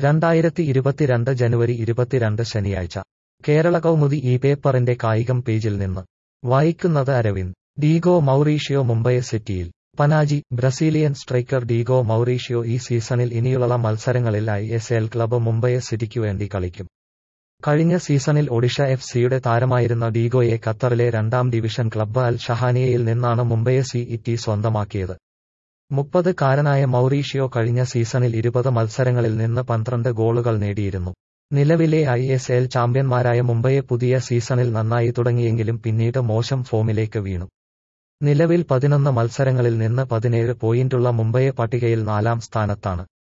രണ്ടായിരത്തി ഇരുപത്തിരണ്ട് ജനുവരി ഇരുപത്തിരണ്ട് ശനിയാഴ്ച കേരള കൗമുദി ഈ പേപ്പറിന്റെ കായികം പേജിൽ നിന്ന് വായിക്കുന്നത് അരവിന്ദ് ഡീഗോ മൗറീഷ്യോ മുംബൈ സിറ്റിയിൽ Panaji Brazilian striker Diego Mauricio ഈ സീസണിൽ ഇനിയുള്ള മത്സരങ്ങളിൽ I S L club Mumbai സിറ്റിക്കു വേണ്ടി കളിക്കും കഴിഞ്ഞ സീസണിൽ ഒഡിഷ എഫ് സിയുടെ താരമായിരുന്ന ഡീഗോയെ ഖത്തറിലെ രണ്ടാം ഡിവിഷൻ ക്ലബ്ബ് അൽ ഷഹാനിയയിൽ നിന്നാണ് മുംബൈ സി ഇറ്റി സ്വന്തമാക്കിയത് മുപ്പത് കാരനായ മൗറീഷ്യോ കഴിഞ്ഞ സീസണിൽ ഇരുപത് മത്സരങ്ങളിൽ നിന്ന് പന്ത്രണ്ട് ഗോളുകൾ നേടിയിരുന്നു നിലവിലെ ഐ എസ് എൽ ചാമ്പ്യന്മാരായ മുംബൈയെ പുതിയ സീസണിൽ നന്നായി തുടങ്ങിയെങ്കിലും പിന്നീട് മോശം ഫോമിലേക്ക് വീണു നിലവിൽ പതിനൊന്ന് മത്സരങ്ങളിൽ നിന്ന് പതിനേഴ് പോയിന്റുള്ള മുംബൈയെ പട്ടികയിൽ നാലാം സ്ഥാനത്താണ്